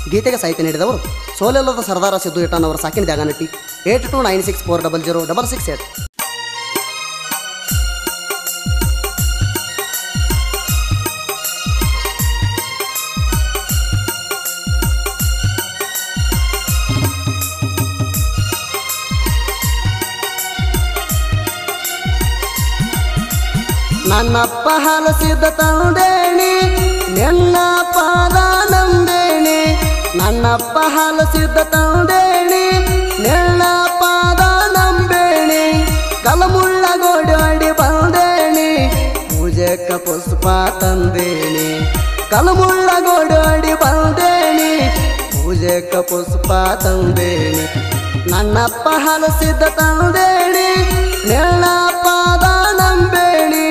ಗೀತೆಗೆ ಸಾಹಿತ್ಯ ನೀಡಿದವರು ಸೋಲೆಲ್ಲದ ಸರ್ದಾರ ಸಿದ್ದು ಇಟ್ಟನ್ ಅವರ ಸಾಕಿನ ಜಾಗನಟ್ಟಿ eight two nine six four double zero double six eight ನನ್ನಪ್ಪ ಹಲಸಿದ ತಂದೇಣಿ ನಿನ್ನ ಪಾದ ನಂಬೇಣಿ ನನ್ನಪ್ಪ ಹಲಸಿದ ತಂದೇಣಿ ನಿನ್ನ ಪಾದ ನಂಬೇಣಿ ಕಲಮುಳ್ಳ ಗೋಡಾಡಿ ಬಂದೇಣಿ ಪೂಜೆಕ ಪುಷ್ಪ ತಂದೇಣಿ ಕಲಮುಳ್ಳ ಗೋಡಾಡಿ ಬಂದೇಣಿ ಪೂಜೆಕ ಪುಷ್ಪ ತಂದೇಣಿ ನನ್ನಪ್ಪ ಹಲಸಿದ ತಂದೇಣಿ ನಿನ್ನ ಪಾದ ನಂಬೇಣಿ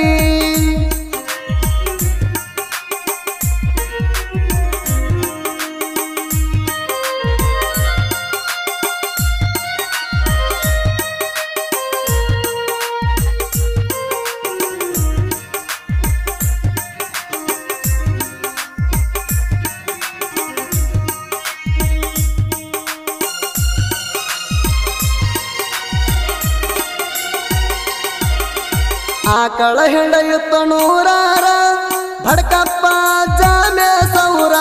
ಆಕಳ ಹಿಡಿಯುತ್ತ ನೂರಾರ ಭಡ್ಕಪ್ಪ ಜಾಮೆ ಸೌರ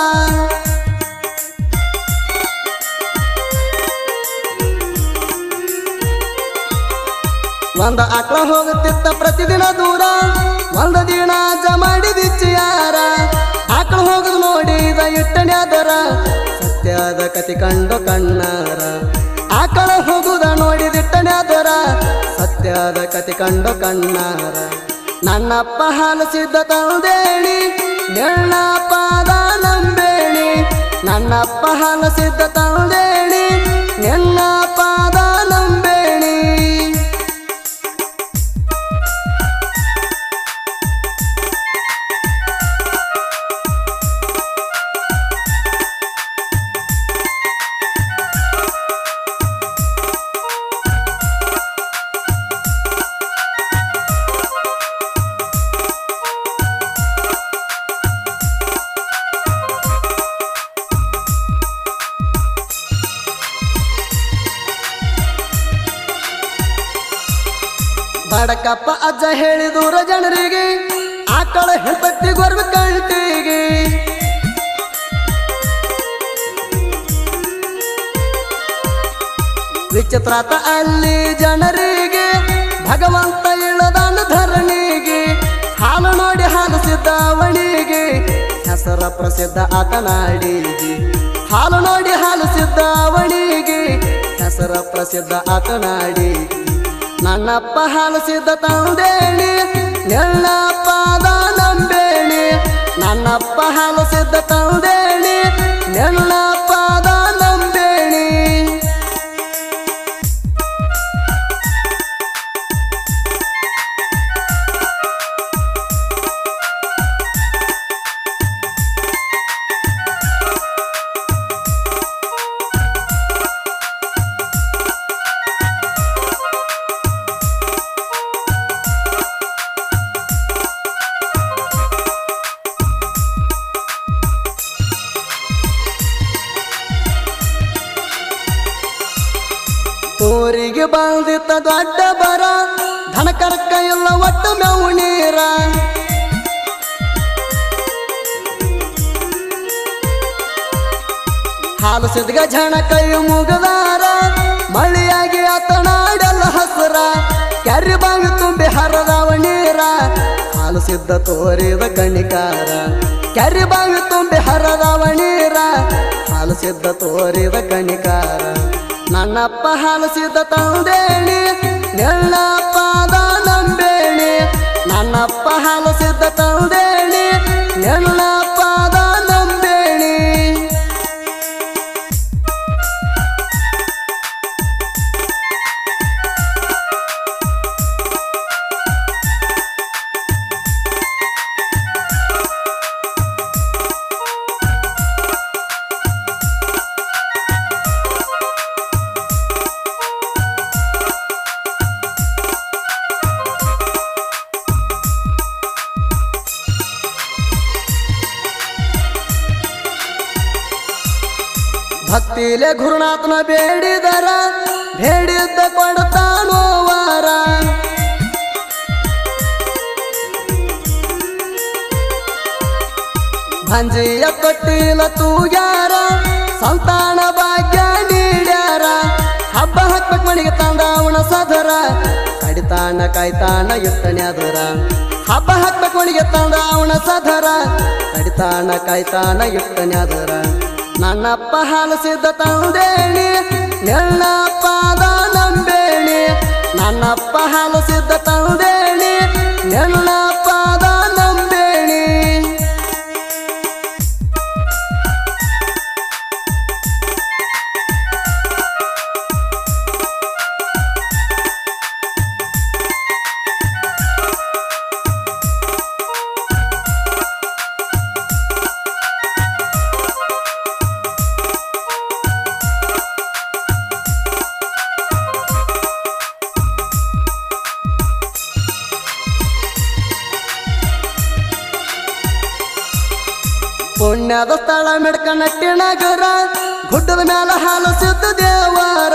ಒಂದ ಆಕಳ ಹೋಗುತ್ತಿತ್ತ ಪ್ರತಿದಿನ ದೂರ ಒಂದ ದಿನ ಜಮಾಡಿದಿಚ್ಚಿ ಯಾರ ಆಕಳ ಹೋಗುದು ನೋಡಿದ ಇಟ್ಟಣ್ಯಾದರ ಸತ್ಯದ ಕತಿ ಕಂಡು ಕಣ್ಣಾರ ಆಕಳ ಹೋಗುದ ನೋಡಿದಿಟ್ಟಣ್ಯಾದರ ಸತ್ಯದ ಕತಿ ಕಂಡು ಕಣ್ಣಾರ ನನ್ನಪ್ಪ ಹಾಲಸಿದ್ದ ತಂದೇಣಿ ನೆಣ್ಣ ಪಾದ ನಂಬೇಣಿ ನನ್ನಪ್ಪ ಹಾಲಸಿದ್ದ ತಂದೇಣಿ ನಿನ್ನ ಪಾದ ನಂಬೇಣಿ ಬಡಕಪ್ಪ ಅಜ್ಜ ಹೇಳಿದೂರ ಜನರಿಗೆ ಆಕಳ ಹೆಂಪತ್ತಿ ಗೊರ್ಬ ಕಂಟಿಗೆ ವಿಚಿತ್ರಾತ ಅಲ್ಲಿ ಜನರಿಗೆ ಭಗವಂತ ಇಳದಾನ ಧರಣಿಗೆ ಹಾಲು ನೋಡಿ ಹಾಲು ಸಿದ್ಧಾವಣಿಗೆ ಹೆಸರ ಪ್ರಸಿದ್ಧ ಆತನಾಡಿಗೆ ಹಾಲು ನೋಡಿ ಹಾಲು ಸಿದ್ಧಾವಣಿಗೆ ಹೆಸರ ಪ್ರಸಿದ್ಧ ಆತನಾಡಿಗೆ ನನ್ನಪ್ಪ ಹಾಲು ಸಿದ್ಧ ತಂದೇಣಿ ನೆಳ್ಳ ಪಾದ ನಂಬೇಣಿ ನನ್ನಪ್ಪ ಹಾಲು ಸಿದ್ಧ ತಂದೇಣಿ ನೆಳ್ಳ ಪಾದ ನಂಬೇಣಿ ಊರಿಗೆ ಬಂದಿತ್ತ ದೊಡ್ಡ ಬರ ಧನ ಕರ್ಕ ಎಲ್ಲ ಒಟ್ಟು ಮೇವು ನೀರ ಹಾಲು ಸಿದ್ಗ ಜನ ಕೈ ಮುಗದಾರ ಮಳಿಯಾಗಿ ಆತನಾಡಲ್ಲ ಹಸರ ಕ್ಯಾರಿ ಬಾವಿ ತುಂಬಿ ಹರದವ ನೀರ ಹಾಲು ಸಿದ್ಧ ತೋರಿದ ಕಣಿಕಾರ ಕ್ಯಾರಿ ಬಾವಿ ತುಂಬಿ ಹರದವ ನೀರ ಹಾಲು ಸಿದ್ಧ ತೋರಿದ ಕಣಿಕಾರ ನನ್ನಪ್ಪ ಹಾಲು ಸಿದ್ಧ ತಂದೇಣಿ ನೆಳ್ಳ ಪಾದ ನಂಬೇಣಿ ನನ್ನಪ್ಪ ಹಾಲು ಸಿದ್ಧ ತಂದೇಣಿ ನೆಳ್ಳ ಪಾದ ನಂಬೇಣಿ ಭಕ್ತಿಲೆ ಗುರುನಾಥನ ಬೇಡಿದರ ಬೇಡಿದ್ದ ಕೊಡ್ತಾನೋ ವಾರ ಭಂಜಿಯ ತೊಟ್ಟಿಲ ತೂಗ್ಯಾರ ಸಂತಾನ ಭಾಗ್ಯ ನೀಡ್ಯಾರ ಹಬ್ಬ ಹಾಕ್ಬೇಕು ಮಣಿಗೆ ತಂದ ಅವನ ಸದರ ಕಡಿತಾಣ ಕಾಯ್ತಾಣ ಇಟ್ಟಣ್ಯಾದರ ಹಬ್ಬ ಹಾಕ್ಬೇಕು ಮಣಿಗೆ ತಂದ ಅವನ ಸದರ ಕಡಿತಾಣ ಕಾಯ್ತಾಣ ಇಟ್ಟಣ್ಯಾದರ ನನ್ನಪ್ಪ ಹಾಲಸಿದ್ದ ತಂದೇಣಿ ನೆಳ್ಳಪ್ಪಾದ ನಂಬೇಣಿ ನನ್ನಪ್ಪ ಹಾಲಸಿದ್ದ ತಂದೇಣಿ ನೆಳ್ಳಪ್ಪಾದ ನಂಬೇಣಿ ಪುಣ್ಯದ ಸ್ಥಳ ಮೆಡ್ಕ ನಟ್ಟಿ ನಗರ ಗುಡ್ಡದ ಮ್ಯಾಲ ಹಾಲು ಸಿದ್ಧ ದೇವರ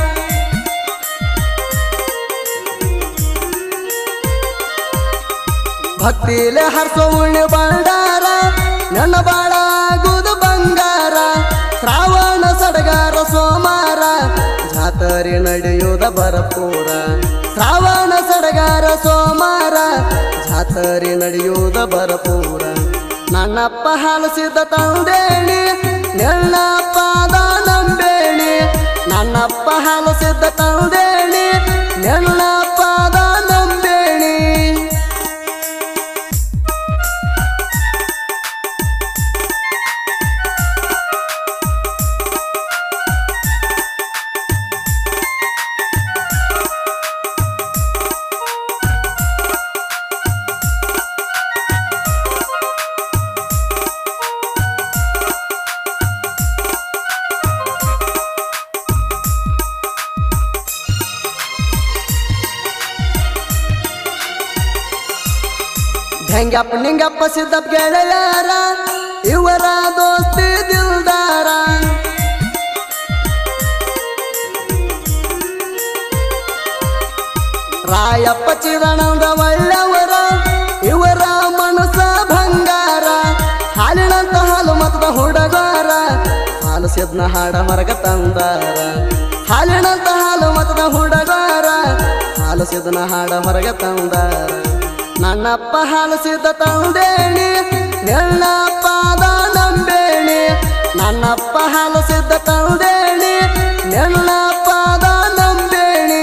ಭಕ್ತಿಲೆ ಹರ್ಸೋ ಉಣ್ಣೆ ಬಂಡಾರ ನನ್ನ ಬಾಳ ಆಗುದು ಬಂಗಾರ ಶ್ರಾವಣ ಸಡಗಾರ ಸೋಮಾರ ಜಾತರೆ ನಡೆಯುವುದ ಬರಪೂರ ಶ್ರಾವಣ ಸಡಗಾರ ಸೋಮಾರ ಜಾತರೆ ನಡೆಯುವುದ ಬರಪೂರ ನನ್ನಪ್ಪ ಹಾಲಸಿದ್ದ ತಂದೇಣಿ ನೆಳ್ಳಪ್ಪದ ನಂಬೇಣಿ ನನ್ನಪ್ಪ ಹಾಲಸಿದ್ದ ತಂದೇಣಿ ನೆಳ್ಳಪ್ಪದ ನಂಬೇಣಿ ಹೆಂಗಪ್ಪ ನಿಂಗಪ್ಪ ಸಿದ್ದಪ್ಪ ಗೆಳೆಯಾರ ಇವರ ದೋಸ್ತಿ ದಿಲ್ದಾರ ರಾಯಪ್ಪ ಚಿದಾನಂದ ಒಳ್ಳೆಯವರ ಇವರ ಮನಸ್ಸ ಬಂಗಾರ ಹಾಲಿನಂತ ಹಾಲು ಮತದ ಹುಡುಗಾರ ಹಾಲು ಸಿದ್ನ ಹಾಡ ಹೊರಗ ತಂದಾರ ಹಾಲಿನಂತ ಹಾಲು ಮತದ ಹುಡುಗಾರ ಹಾಲು ಸಿದ್ನ ಹಾಡ ಹೊರಗ ತಂದಾರ ನನ್ನಪ್ಪ ಹಾಲು ಸಿದ್ದ ತಂದೇಣಿ ನೆಳ್ಳಪ್ಪದ ನಂಬೇಣಿ ನನ್ನಪ್ಪ ಹಾಲು ಸಿದ್ದ ತಂದೇಣಿ ನೆಳ್ಳಪ್ಪದ ನಂಬೇಣಿ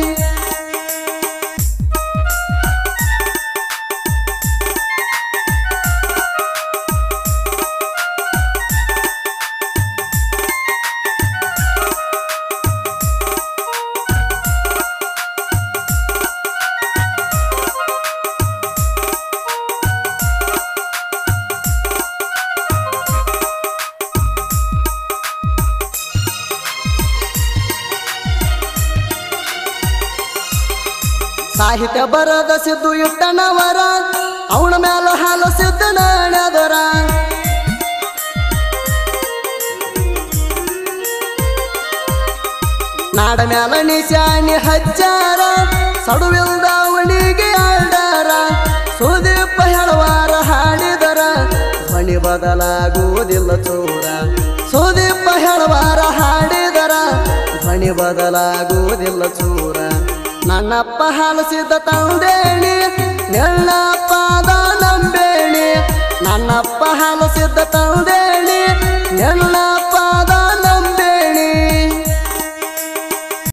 ಸಾಹಿತ್ಯ ಬರದ ಸಿದ್ದು ಇಟ್ಟನವರ ಅವನ ಮ್ಯಾಲ ಹಾಲು ಸಿದ್ದ ನಾಣ್ಯದರ ನಾಡ ಮ್ಯಾಲ ನಿಶಾನಿ ಹಚ್ಚಾರ ಸಡುವಿಲ್ದ ಅವನಿಗೆ ಆಡಾರ ಸುದೀಪ ಹೇಳುವಾರ ಹಾಡಿದರ ಧ್ವನಿ ಬದಲಾಗುವುದಿಲ್ಲ ಚೂರ ಸುದೀಪ ಹೇಳುವಾರ ಹಾಡಿದರ ಧ್ವನಿ ಬದಲಾಗುವುದಿಲ್ಲ ಚೂರ ನನ್ನಪ್ಪ ಹಾಲಸಿದ್ದ ತಂದೇಣಿ ನೆಳ್ಳಪ್ಪದ ನಂಬೇಣಿ ನನ್ನಪ್ಪ ಹಾಲಸಿದ್ದ ತಂದೇಣಿ